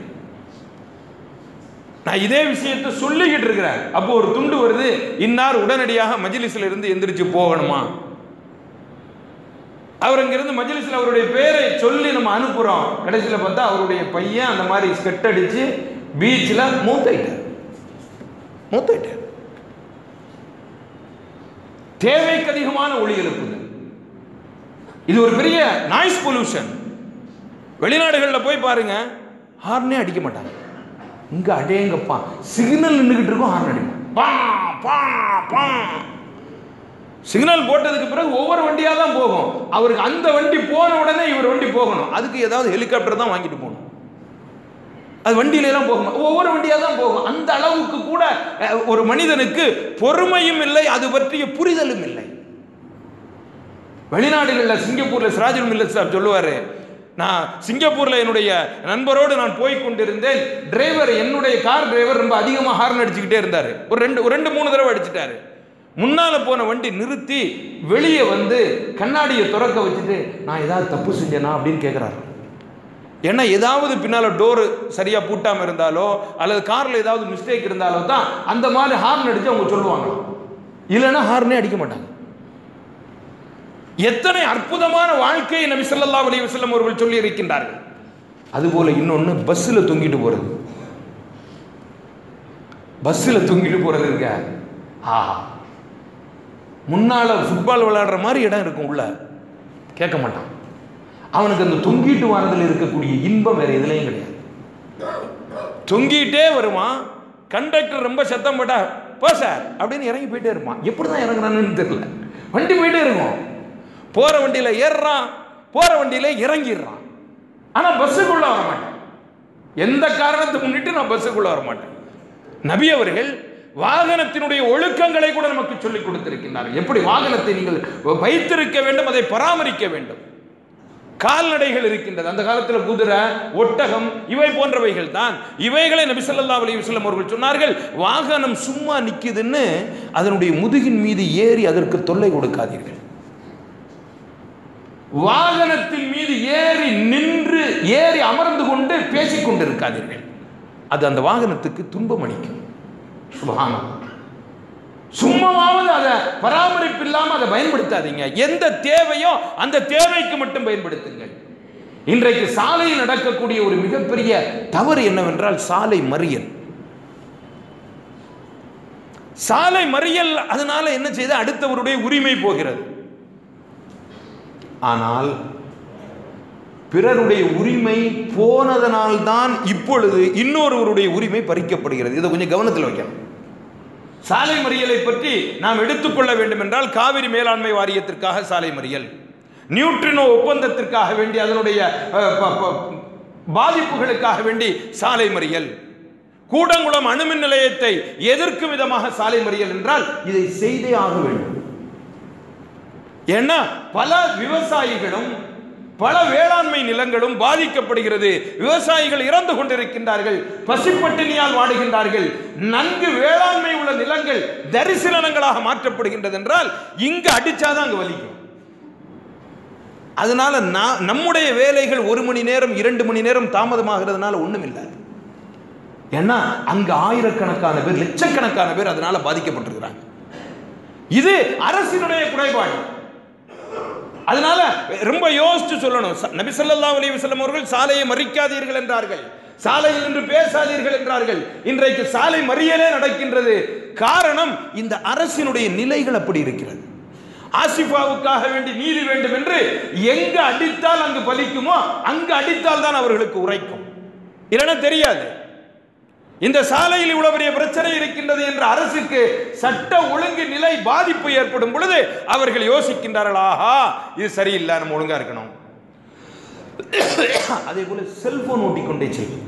நான் இதே விஷயத்தை சொல்லிக்கிட்டு இருக்கிறேன் அப்போ ஒரு துண்டு வருது இன்னார் உடனடியாக மஜ்லிஸ்ல இருந்து எந்திரிச்சு போகணுமா அவர் இங்கிருந்து மஜ்லிஸ்ல அவருடைய பேரை சொல்லி நம்ம அனுப்புறோம் கடைசியில பார்த்தா அவருடைய பையன் அந்த மாதிரி ஸ்கெட் அடிச்சு பீச்சில் மூத்தாயிட்டார் மூத்தாயிட்டார் தேவைக்கு அதிகமான ஒளி எழுப்புது இது ஒரு பெரிய நாய்ஸ் பொல்யூஷன் வெளிநாடுகளில் போய் பாருங்க ஹார்னே அடிக்க மாட்டாங்க இங்க அடேங்கப்பா சிக்னல் நின்றுகிட்டு இருக்கும் ஹார்ன் அடிக்கும் பா பா பா சிக்னல் போட்டதுக்கு பிறகு ஒவ்வொரு வண்டியாக தான் போகும் அவருக்கு அந்த வண்டி போன உடனே இவர் வண்டி போகணும் அதுக்கு ஏதாவது ஹெலிகாப்டர் தான் வாங்கிட்டு போகணும் அது வண்டியில எல்லாம் போகும் ஒவ்வொரு வண்டியாக தான் போகும் அந்த அளவுக்கு கூட அஹ், ஒரு மனிதனுக்கு பொறுமையும் இல்லை அது பற்றிய புரிதலும் இல்லை வெளிநாடுகளில் சிங்கப்பூரில் சிராஜுல் மில்லத் சார் சொல்லுவார் நான் சிங்கப்பூரில் என்னுடைய நண்பரோடு நான் போய் கொண்டிருந்தேன் டிரைவர் என்னுடைய கார் டிரைவர் ரொம்ப அதிகமாக ஹார்ன் அடிச்சுக்கிட்டே இருந்தார் ஒரு ரெண்டு ஒரு ரெண்டு மூணு தடவை அடிச்சிட்டாரு முன்னால போன வண்டி நிறுத்தி வெளியே வந்து கண்ணாடியை திறக்க வச்சுட்டு நான் ஏதாவது தப்பு செஞ்சேனா அப்படின்னு கேட்குறாரு ஏன்னா ஏதாவது பின்னால டோரு சரியா பூட்டாம இருந்தாலோ அல்லது கார்ல ஏதாவது மிஸ்டேக் இருந்தாலோ தான் அந்த மாதிரி ஹார்ன் அடிச்சு அவங்க சொல்லுவாங்க இல்லைன்னா ஹார்னே அடிக்க மாட்டாங்க எத்தனை அற்புதமான வாழ்க்கையை நபி ஸல்லல்லாஹு அலைஹி வஸல்லம் அவர்கள் சொல்லி இருக்கின்றார்கள் அதுபோல இன்னொன்று பஸ்ஸில் தொங்கிட்டு போறது பஸ்ஸில் தூங்கிட்டு போகிறது இருக்க ஆஹா முன்னால் ஃபுட்பால் விளையாடுற மாதிரி இடம் இருக்கும் உள்ள கேட்க மாட்டான் அவனுக்கு அந்த தொங்கிட்டு வரதில் இருக்கக்கூடிய இன்பம் வேற எதுலையும் கிடையாது தொங்கிட்டே வருவான் கண்டக்டர் ரொம்ப சத்தம் போட்டா போ சார் அப்படின்னு இறங்கி போயிட்டே இருப்பான் எப்படி தான் இறங்குறான்னு தெரியல வண்டி போயிட்டே இருக்கும் போற வண்டியில ஏறுறான் போற வண்டியில இறங்கிடுறான் ஆனா பஸ்ஸுக்குள்ள வர மாட்டான் எந்த காரணத்தை முன்னிட்டு நான் பஸ்ஸுக்குள்ள வர மாட்டேன் நபி அவர்கள் வாகனத்தினுடைய ஒழுக்கங்களை கூட நமக்கு சொல்லிக் கொடுத்திருக்கின்றார்கள் எப்படி வாகனத்தை நீங்கள் வைத்திருக்க வேண்டும் அதை பராமரிக்க வேண்டும் கால்நடைகள் இருக்கின்றது அந்த காலத்தில் குதிரை ஒட்டகம் இவை போன்றவைகள் தான் இவைகளை நபி ஸல்லல்லாஹு அலைஹி வஸல்லம் அவர்கள் சொன்னார்கள் வாகனம் சும்மா நிக்குதுன்னு அதனுடைய முதுகின் மீது ஏறி அதற்கு தொல்லை கொடுக்காதீர்கள் வாகனத்தின் மீது ஏறி நின்று ஏறி அமர்ந்து கொண்டு பேசிக் கொண்டிருக்காதீர்கள் அது அந்த வாகனத்துக்கு துன்பம் அளிக்கும் சுபஹானல்லாஹ் சும்மாவது அதை பராமரிப்பு இல்லாம அதை பயன்படுத்தாதீங்க எந்த தேவையோ அந்த தேவைக்கு மட்டும் பயன்படுத்துங்கள் இன்றைக்கு சாலையில் நடக்கக்கூடிய ஒரு மிகப்பெரிய தவறு என்னவென்றால் சாலை மறியல் சாலை மறியல் அதனால என்ன செய்து அடுத்தவருடைய உரிமை போகிறது ஆனால் பிறருடைய உரிமை போனதனால்தான் இப்பொழுது இன்னொருவருடைய உரிமை பறிக்கப்படுகிறது இதை கொஞ்சம் கவனத்தில் வைக்கணும் சாலை மறியலை பற்றி நாம் எடுத்துக்கொள்ள வேண்டும் என்றால் காவிரி மேலாண்மை வாரியத்திற்காக சாலை மறியல் நியூட்ரினோ ஒப்பந்தத்திற்காக வேண்டி அதனுடைய அஹ், ப- ப- பாதிப்புகளுக்காக வேண்டி சாலை மறியல் கூடங்குளம் அணுமின் நிலையத்தை எதிர்க்கும் விதமாக சாலை மறியல் என்றால் இதை செய்தே ஆக வேண்டும் ஏன்னா பல விவசாயிகளும் பல வேளாண்மை நிலங்களும் பாதிக்கப்படுகிறது விவசாயிகள் இறந்து கொண்டிருக்கின்றார்கள் பசிப்பட்டினியால் வாடுகின்றார்கள் நன்கு வேளாண்மை உள்ள நிலங்கள் தரிசு நிலங்களாக மாற்றப்படுகின்றது என்றால் இங்கு அடிச்சாதான் அங்க வலிக்கும் அதனால நான் நம்முடைய வேலைகள் ஒரு மணி நேரம் இரண்டு மணி நேரம் தாமதமாகிறதுனால ஒண்ணும் இல்லை ஏன்னா அங்க ஆயிரக்கணக்கான பேர் லட்சக்கணக்கான பேர் அதனால பாதிக்கப்பட்டிருக்கிறாங்க இது அரசினுடைய குறைபாடு அதனால ரொம்ப யோசிச்சு சொல்லணும் ச- நபி ஸல்லல்லாஹு அலைஹி வஸல்லம் அவர்கள் சாலையை மறிக்காதீர்கள் என்றார்கள் சாலையில் நின்று பேசாதீர்கள் என்றார்கள் இன்றைக்கு சாலை மறியலே நடக்கின்றது காரணம் இந்த அரசினுடைய நிலைகள் அப்படி இருக்கிறது ஆசிஃபாவுக்காக வேண்டி நீதி வேண்டும் என்று எங்க அடித்தால் அங்கு பலிக்குமோ அங்கு அடித்தால் தான் அவர்களுக்கு உரைக்கும் இல்லைன்னா தெரியாது இந்த சாலையில் இவ்வளவு பெரிய பிரச்சனை இருக்கின்றது என்ற அரசுக்கு சட்ட ஒழுங்கு நிலை பாதிப்பு ஏற்படும் பொழுது அவர்கள் யோசிக்கின்றார்கள் ஆஹா இது சரியில்லை நம்ம ஒழுங்கா இருக்கணும் அதே போல செல்போன் ஓட்டிக்கொண்டே செல்லும்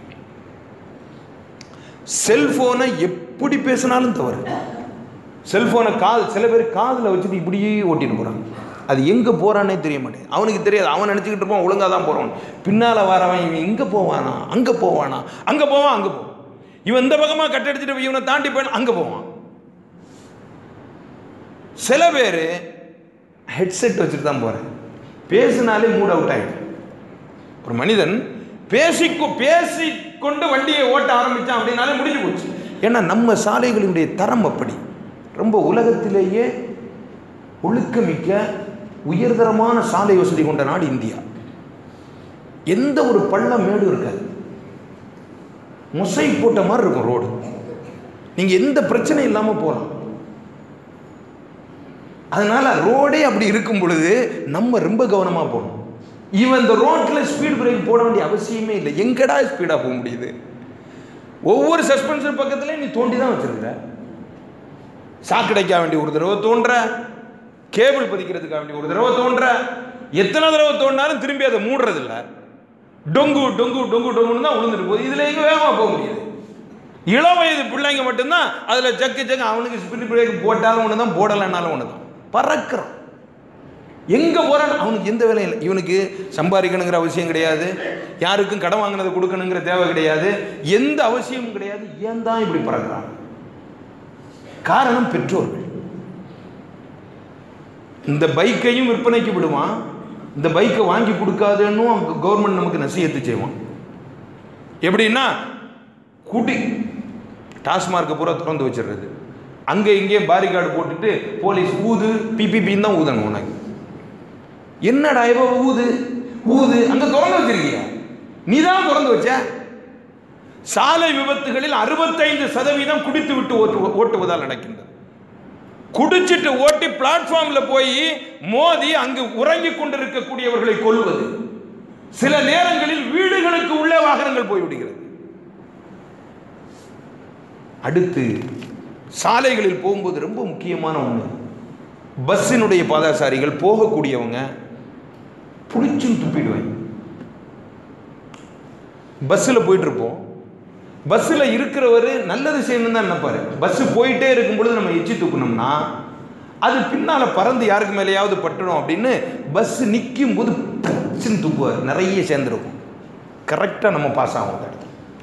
செல்போனை எப்படி பேசினாலும் தவறு செல்போனை காது சில பேர் காதில் வச்சுட்டு இப்படியே ஓட்டிட்டு போறாங்க அது எங்க போறானே தெரிய மாட்டேங்குது அவனுக்கு தெரியாது அவன் நினைச்சுக்கிட்டு இருப்பான் ஒழுங்கா தான் போறான் பின்னால வரவன் இவன் இங்க போவானா அங்க போவானா அங்க போவான் அங்க போவான் இவன் இந்த பக்கமா கட்டடிச்சிட்டு போய் இவனை தாண்டி போய் அங்க போவான் சில பேர் ஹெட்செட் வச்சுட்டு தான் போறேன் பேசினாலே மூட் அவுட் ஆயிடும் ஒரு மனிதன் பேசிக்கொ பேசிக்கொண்டு வண்டியை ஓட்ட ஆரம்பிச்சான் அப்படின்னாலே முடிஞ்சு போச்சு ஏன்னா நம்ம சாலைகளினுடைய தரம் அப்படி ரொம்ப உலகத்திலேயே ஒழுக்கமிக்க உயர்தரமான சாலை வசதி கொண்ட நாடு இந்தியா எந்த ஒரு பள்ளம் மேடு இருக்காது முசை போட்ட மாதிரி இருக்கும் ரோடு நீங்க எந்த பிரச்சனையும் இல்லாம போகலாம் அதனால ரோடே அப்படி இருக்கும் பொழுது நம்ம ரொம்ப கவனமா போகணும் இவன் இந்த ரோட்ல ஸ்பீட் பிரேக் போட வேண்டிய அவசியமே இல்லை எங்கடா ஸ்பீடா போக முடியுது ஒவ்வொரு சஸ்பென்ஷன் பக்கத்துலயும் நீ தோண்டி தான் வச்சிருக்கிற சாக்கடைக்காக வேண்டி ஒரு தடவை தோன்ற கேபிள் பதிக்கிறதுக்காக வேண்டி ஒரு தடவை தோன்ற எத்தனை தடவை தோண்டினாலும் திரும்பி அதை மூடுறது இல்ல டொங்கு டொங்கு டொங்கு டொங்குன்னு தான் விழுந்துட்டு போகுது இதுல எங்க வேகமா போக முடியுது இளம் வயது பிள்ளைங்க மட்டும்தான் அதுல ஜக்கு ஜக்கு அவனுக்கு ஸ்பீட் பிரேக் போட்டாலும் ஒன்று தான் போடலைன்னாலும் ஒன்று தான் பறக்கிறான் எங்க போறான் அவனுக்கு எந்த வேலையும் இல்லை இவனுக்கு சம்பாதிக்கணுங்கிற அவசியம் கிடையாது யாருக்கும் கடன் வாங்கினதை கொடுக்கணுங்கிற தேவை கிடையாது எந்த அவசியமும் கிடையாது ஏன் தான் இப்படி பறக்கிறான் காரணம் பெற்றோர்கள் இந்த பைக்கையும் விற்பனைக்கு விடுவான் இந்த பைக்கை வாங்கி கொடுக்காதுன்னு கவர்மெண்ட் நமக்கு நசியத்து செய்வான் எப்படின்னா குடி டாஸ்மார்க்கை பூரா திறந்து வச்சிடுறது அங்கே இங்கேயும் பாரிகார்டு போட்டுட்டு போலீஸ் ஊது பிபிபின்னு தான் ஊதணும் உனக்கு என்னடா இவ ஊது ஊது அங்கே திறந்து வச்சிருக்கியா நீ தான் திறந்து வச்ச சாலை விபத்துகளில் அறுபத்தைந்து சதவீதம் குடித்து விட்டு ஓட்டு ஓட்டுவதால் நடக்கின்றது குடிச்சிட்டு ஓட்டி பிளாட்ஃபார்ம்ல போய் மோதி அங்கு உறங்கிக் கொண்டிருக்கக்கூடியவர்களை கொல்வது சில நேரங்களில் வீடுகளுக்கு உள்ளே வாகனங்கள் போய்விடுகிறது அடுத்து சாலைகளில் போகும்போது ரொம்ப முக்கியமான ஒன்று பஸ்ஸினுடைய பாதசாரிகள் போகக்கூடியவங்க புடிச்சும் துப்பிடுவாங்க பஸ்ஸில் போயிட்டு இருப்போம் பஸ்ஸில் இருக்கிறவர் நல்லது செய்யணும் தான் நினைப்பாரு பஸ் போயிட்டே இருக்கும் பொழுது நம்ம எச்சி தூக்கணும்னா அது பின்னால் பறந்து யாருக்கு மேலேயாவது பட்டுடும் அப்படின்னு பஸ் நிற்கும் போது பச்சுன்னு துப்புவார் நிறைய சேர்ந்துருக்கும் கரெக்டாக நம்ம பாஸ் ஆகும் அந்த இடத்துல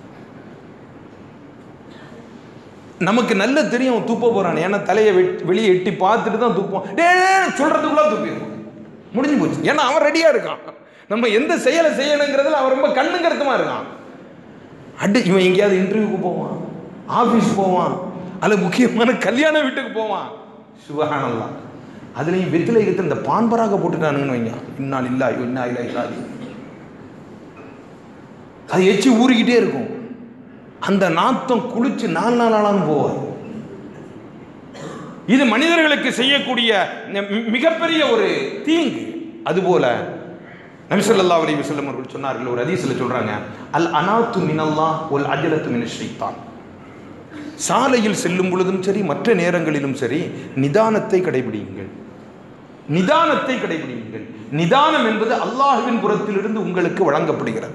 நமக்கு நல்ல தெரியும் அவன் துப்ப போறான் ஏன்னா தலையை வெட்- வெளியே எட்டி பார்த்துட்டு தான் துப்போம் டே சொல்றதுக்குள்ள துப்பிடுவோம் முடிஞ்சு போச்சு ஏன்னா அவன் ரெடியா இருக்கான் நம்ம எந்த செயலை செய்யணுங்கிறதுல அவன் ரொம்ப கண்ணு கருத்துமா இருக்கான் அடு இவன் எங்கேயாவது இன்டர்வியூக்கு போவான் ஆஃபீஸ் போவான் அல்லது முக்கியமான கல்யாண வீட்டுக்கு போவான் சுபஹானல்லாஹ் அதுலேயும் வெத்திலை எடுத்து இந்த பான்பராக போட்டுட்டானுங்கன்னு வைங்க இன்னால் இல்லா இன்னா இல்லா இல்லாது அது எச்சி ஊறிக்கிட்டே இருக்கும் அந்த நாத்தம் குளிச்சு நாலு நாள் ஆளான்னு போவார் இது மனிதர்களுக்கு செய்யக்கூடிய மி- மிகப்பெரிய ஒரு தீங்கு அதுபோல நபி ஸல்லல்லாஹு அலைஹி வஸல்லம் அவர்கள் சொன்னார்கள் ஒரு ஹதீஸ்ல சொல்றாங்க அல் அனாத்து மினல்லாஹ் ஒல் அஜலத்து மின ஷைத்தான் சாலையில் செல்லும் பொழுதும் சரி மற்ற நேரங்களிலும் சரி நிதானத்தை கடைபிடியுங்கள் நிதானத்தை கடைபிடியுங்கள் நிதானம் என்பது அல்லாஹ்வின் புறத்திலிருந்து உங்களுக்கு வழங்கப்படுகிறது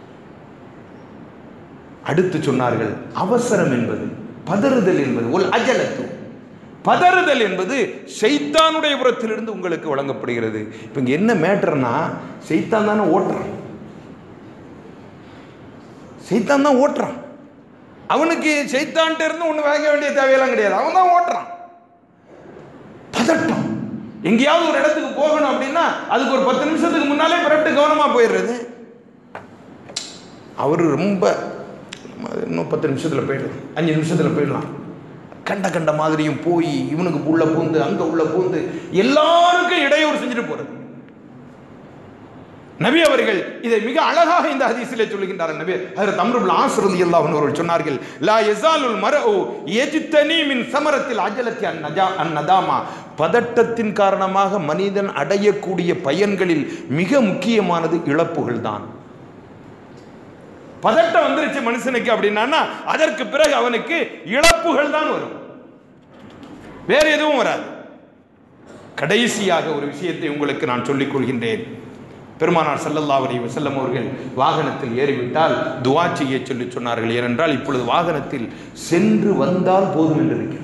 அடுத்து சொன்னார்கள் அவசரம் என்பது பதறுதல் என்பது ஒல் அஜலத்து பதறுதல் என்பது ஷைத்தானுடைய புறத்திலிருந்து உங்களுக்கு வழங்கப்படுகிறது இப்போ இங்க என்ன மேட்டர்னா ஷைத்தான் தானே ஓட்டுறான் ஷைத்தான் தான் ஓட்டுறான் அவனுக்கு ஷைத்தான்ட்ட இருந்து ஒன்று வாங்க வேண்டிய தேவையெல்லாம் கிடையாது அவன் தான் ஓட்டுறான் பதட்டம் எங்கேயாவது ஒரு இடத்துக்கு போகணும் அப்படின்னா அதுக்கு ஒரு பத்து நிமிஷத்துக்கு முன்னாலே பிறட்டு கவனமா போயிடுறது அவர் ரொம்ப நம்ம இன்னும் பத்து நிமிஷத்தில் போயிடலாம் அஞ்சு நிமிஷத்தில் போயிடலாம் கண்ட கண்ட மாதிரியும் போய் இவனுக்கு உள்ள பூந்து அங்கே உள்ள பூந்து எல்லாருக்கும் இடையூறு செஞ்சுட்டு போறது நபி அவர்கள் இதை மிக அழகாக இந்த ஹதீஸிலே சொல்லுகின்றார்கள் நபி ஹஜரத் அம்ருல் ஆஸ் ரலியல்லாஹு அன்ஹு அவர்கள் சொன்னார்கள் லா யஸாலுல் மர்உ யஜ்தனி மின் சமரத்தில் அஜலத்தி அன் நஜா அன் நதாமா பதட்டத்தின் காரணமாக மனிதன் அடையக்கூடிய பயன்களில் மிக முக்கியமானது இழப்புகள் தான் பதட்டம் வந்துருச்சு மனுஷனுக்கு அப்படின்னா அதற்கு பிறகு அவனுக்கு இழப்புகள் தான் வரும் வேற எதுவும் வராது கடைசியாக ஒரு விஷயத்தை உங்களுக்கு நான் சொல்லிக் கொள்கின்றேன் பெருமானார் ஸல்லல்லாஹு அலைஹி வஸல்லம் அவர்கள் வாகனத்தில் ஏறிவிட்டால் துஆ செய்ய சொல்லி சொன்னார்கள் ஏனென்றால் இப்பொழுது வாகனத்தில் சென்று வந்தால் போதும் என்று இருக்கிறது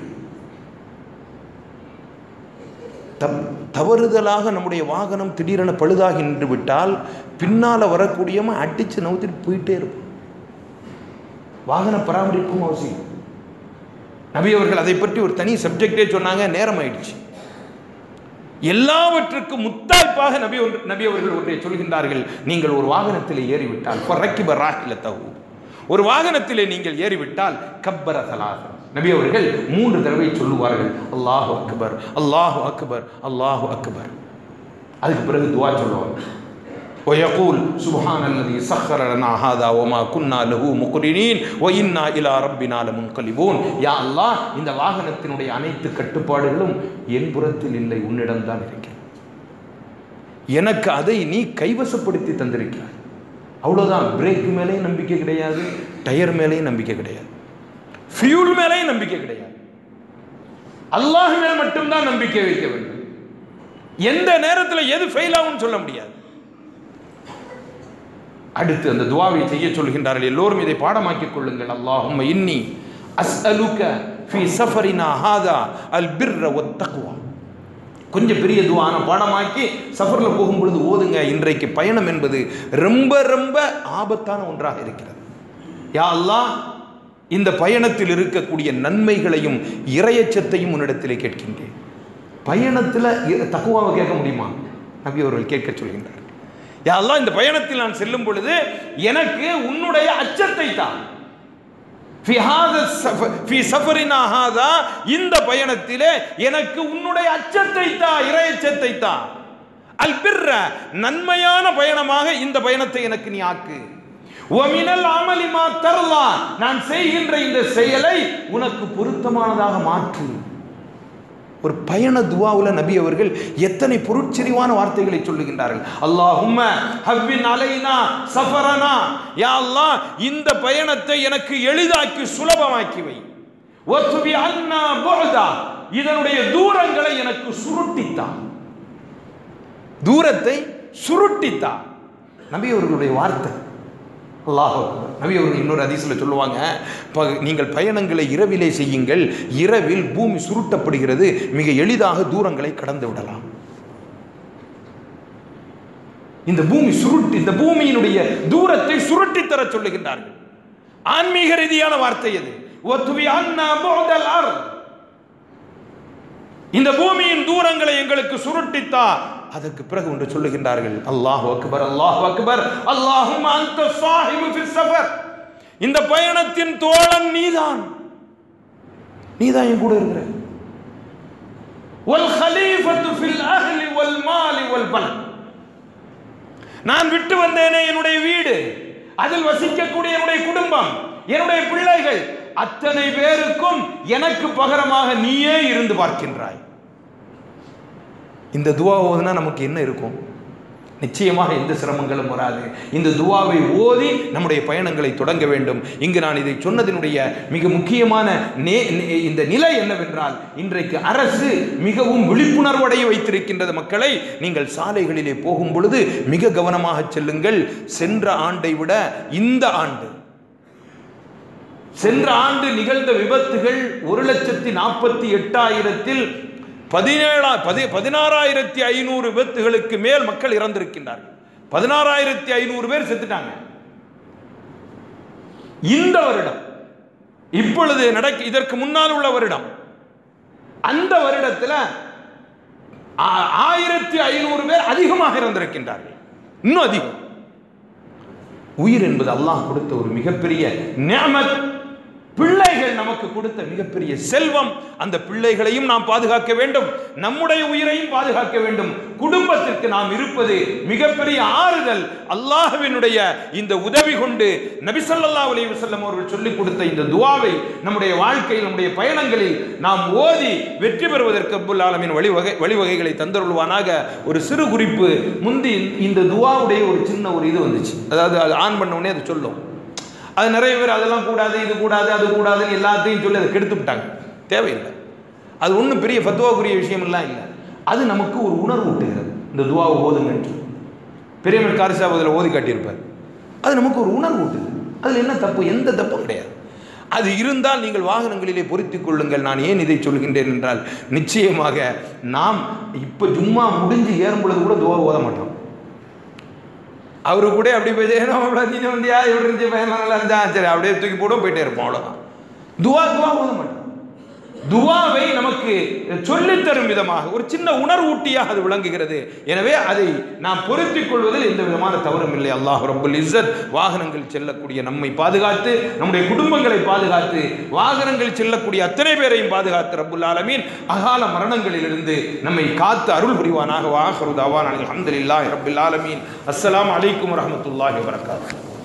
தப் தவறுதலாக நம்முடைய வாகனம் திடீரென பழுதாகி நின்று விட்டால் பின்னால் வரக்கூடியவன் அடித்து நவுத்திட்டு போயிட்டே இருப்பான் வாகன பராமரிப்பும் அவசியம் நபி அவர்கள் அதை பற்றி ஒரு தனி சப்ஜெக்டே சொன்னாங்க நேரம் ஆயிடுச்சு எல்லாவற்றுக்கும் முத்தாய்ப்பாக நபி ஒன்று நபி அவர்கள் ஒன்றை சொல்கின்றார்கள் நீங்கள் ஒரு வாகனத்தில் ஏறிவிட்டால் ஃபரக்கிப ராஹிலத்தஹு ஒரு வாகனத்திலே நீங்கள் ஏறிவிட்டால் கப்பர சலாசம் நபி அவர்கள் மூன்று தடவை சொல்லுவார்கள் அல்லாஹு அக்பர் அல்லாஹு அக்பர் அல்லாஹு அக்பர் அதுக்கு பிறகு துவா சொல்லுவாங்க ويقول سبحان الذي سخر لنا هذا وما كنا له مقرنين وإنا إلى ربنا لمنقلبون يا الله இந்த வாகனத்தினுடைய அனைத்து கட்டுப்பாடுகளும் என் புறத்தில் இல்லை உன்னிடம்தான் இருக்கிறது எனக்கு அதை நீ கைவசப்படுத்தி தந்திருக்கிறாய் அவ்வளோதான் பிரேக் மேலேயும் நம்பிக்கை கிடையாது டயர் மேலேயும் நம்பிக்கை கிடையாது ஃபியூல் மேலேயும் நம்பிக்கை கிடையாது அல்லாஹ் மேல் மட்டும்தான் நம்பிக்கை வைக்க வேண்டும் எந்த நேரத்தில் எது ஃபெயில் ஆகும்னு சொல்ல முடியாது அடுத்து அந்த துவாவை செய்ய சொல்கின்றார்கள் எல்லோரும் இதை பாடமாக்கிக் கொள்ளுங்கள் அல்லாஹும்ம இன்னி அஸ்அலுக ஃபி சஃபரினா ஹாதா அல் பிர்ர வத்தக்வா கொஞ்சம் பெரிய துவான பாடமாக்கி சஃபரில் போகும் பொழுது ஓதுங்க இன்றைக்கு பயணம் என்பது ரொம்ப ரொம்ப ஆபத்தான ஒன்றாக இருக்கிறது யா அல்லாஹ் இந்த பயணத்தில் இருக்கக்கூடிய நன்மைகளையும் இரையச்சத்தையும் உன்னிடத்திலே கேட்கின்றேன் பயணத்தில் தக்குவாவை கேட்க முடியுமா நபி அவர்கள் கேட்க சொல்கின்றார் யா அல்லாஹ் இந்த பயணத்தில் நான் செல்லும் பொழுது எனக்கு உன்னுடைய அச்சத்தை தான் ஃபி ஹாதா சஃப- ஃபி சஃபரினா ஹாதா இந்த பயணத்திலே எனக்கு உன்னுடைய அச்சத்தை தா இறையச்சத்தை தா அல் பிர்ர நன்மையான பயணமாக இந்த பயணத்தை எனக்கு நீ ஆக்கு ஒமினல் அமலிமா தரலா நான் செய்கின்ற இந்த செயலை உனக்கு பொருத்தமானதாக மாற்று ஒரு பயண துவாவுல நபி அவர்கள் எத்தனை பொருட்செறிவான வார்த்தைகளை சொல்லுகின்றார்கள் அல்லாஹும்ம ஹவ்வின் அலைனா சஃபரனா யா அல்லாஹ் இந்த பயணத்தை எனக்கு எளிதாக்கி சுலபமாக்கி வை ஒத்துபி அன்னா புஅதா இதனுடைய தூரங்களை எனக்கு சுருட்டித்தான் தூரத்தை சுருட்டித்தான் நபி அவர்களுடைய வார்த்தை அல்லாஹ் நபி அவர்கள் இன்னொரு அதிசயில் சொல்லுவாங்க ப- நீங்கள் பயணங்களை இரவிலே செய்யுங்கள் இரவில் பூமி சுருட்டப்படுகிறது மிக எளிதாக தூரங்களை கடந்து விடலாம் இந்த பூமி சுருட்டி இந்த பூமியினுடைய தூரத்தை சுருட்டி தர சொல்லுகின்றார்கள் ஆன்மீக ரீதியான வார்த்தை அது ஒத்துவி அன்னா புஅதல் அர்த். இந்த பூமியின் தூரங்களை எங்களுக்கு சுருட்டித்தா அதற்கு பிறகு ஒன்று சொல்லுகின்றார்கள் அல்லாஹ் அக்பர் அல்லாஹ் அக்பர் அல்லாஹும் அந்த சாஹிபு ஃபிஸ் சஃபர் இந்த பயணத்தின் தோழன் நீதான் நீதான் என் கூட இருக்கிற வல் ஹலீஃபத்து ஃபில் அஹ்லி வல் மாலி வல் பலத் நான் விட்டு வந்தேனே என்னுடைய வீடு அதில் வசிக்கக்கூடிய என்னுடைய குடும்பம் என்னுடைய பிள்ளைகள் அத்தனை பேருக்கும் எனக்கு பகரமாக நீயே இருந்து பார்க்கின்றாய் இந்த துவா ஓதுனா நமக்கு என்ன இருக்கும் நிச்சயமாக எந்த சிரமங்களும் வராது இந்த துவாவை ஓதி நம்முடைய பயணங்களை தொடங்க வேண்டும் இங்கு நான் இதை சொன்னதினுடைய மிக முக்கியமான நே நே- இந்த நிலை என்னவென்றால் இன்றைக்கு அரசு மிகவும் விழிப்புணர்வடைய வைத்திருக்கின்றது மக்களை நீங்கள் சாலைகளிலே போகும் பொழுது மிக கவனமாக செல்லுங்கள் சென்ற ஆண்டை விட இந்த ஆண்டு சென்ற ஆண்டு நிகழ்ந்த விபத்துகள் ஒரு லட்சத்தி நாற்பத்தி எட்டாயிரத்தில் பதினேழா பதி பதினாறாயிரத்தி ஐநூறு விபத்துகளுக்கு மேல் மக்கள் இறந்திருக்கின்றார்கள் பதினாறாயிரத்தி ஐநூறு பேர் செத்துட்டாங்க இந்த வருடம் இப்பொழுது நடக்க இதற்கு முன்னால் உள்ள வருடம் அந்த வருடத்தில் ஆ- ஆயிரத்தி ஐநூறு பேர் அதிகமாக இறந்திருக்கின்றார்கள் இன்னும் அதிகம் உயிர் என்பது அல்லாஹ் கொடுத்த ஒரு மிகப்பெரிய நியமத் பிள்ளைகள் நமக்கு கொடுத்த மிகப்பெரிய செல்வம் அந்த பிள்ளைகளையும் நாம் பாதுகாக்க வேண்டும் நம்முடைய உயிரையும் பாதுகாக்க வேண்டும் குடும்பத்திற்கு நாம் இருப்பது மிகப்பெரிய ஆறுதல் அல்லாஹ்வினுடைய இந்த உதவி கொண்டு நபி ஸல்லல்லாஹு அலைஹி வஸல்லம் அவர்கள் சொல்லிக் கொடுத்த இந்த துஆவை நம்முடைய வாழ்க்கையில் நம்முடைய பயணங்களில் நாம் ஓதி வெற்றி பெறுவதற்கு அப்புல் ஆலமின் வழிவகை வழிவகைகளை தந்தருள்வானாக ஒரு சிறு குறிப்பு முந்தி இந்த துஆவுடைய ஒரு சின்ன ஒரு இது வந்துச்சு அதாவது அது ஆன் பண்ண உடனே அது சொல்லும் அது நிறைய பேர் அதெல்லாம் கூடாது இது கூடாது அது கூடாதுன்னு எல்லாத்தையும் சொல்லி அதை கெடுத்து விட்டாங்க தேவையில்லை அது ஒன்றும் பெரிய ஃபத்வாக்குரிய விஷயமெல்லாம் இல்லை அது நமக்கு ஒரு உணர்வு ஊட்டுகிறது இந்த துவாவை ஓதுங்கன்னு பெரியவர் காரிசாப் அதில் ஓதி காட்டியிருப்பார் அது நமக்கு ஒரு உணர்வு ஊட்டுது அதில் என்ன தப்பு எந்த தப்பும் கிடையாது அது இருந்தால் நீங்கள் வாகனங்களிலே பொருத்திக் கொள்ளுங்கள் நான் ஏன் இதை சொல்கின்றேன் என்றால் நிச்சயமாக நாம் இப்போ ஜும்மா முடிஞ்சு ஏறும் பொழுது கூட துவா ஓத மாட்டோம் அவரு கூட அப்படி போய் ஏனோ அவ்வளோ நீ வந்தியா இப்படி இருந்துச்சு பையன் நல்லா இருந்தா சரி அப்படியே தூக்கி போடும் போயிட்டே இருப்போம் அவ்வளோதான் துவா துவா ஓத மாட்டோம் துவாவை நமக்கு சொல்லித் தரும் விதமாக ஒரு சின்ன உணர்வூட்டியாக அது விளங்குகிறது எனவே அதை நாம் பொருத்திக் கொள்வதில் எந்த விதமான தவறும் இல்லை அல்லாஹ் ரப்புல் இஸ்ஸத் வாகனங்கள் செல்லக்கூடிய நம்மை பாதுகாத்து நம்முடைய குடும்பங்களை பாதுகாத்து வாகனங்கள் செல்லக்கூடிய அத்தனை பேரையும் பாதுகாத்து ரப்புல் ஆலமீன் அகால மரணங்களிலிருந்து நம்மை காத்து அருள் புரிவானாக வாஹரு தாவான் அல்ஹம்துலில்லாஹி ரப்பில் ஆலமீன் அஸ்ஸலாமு அலைக்கும் வரஹ்மத்துல்லாஹி வபரகாத்துஹு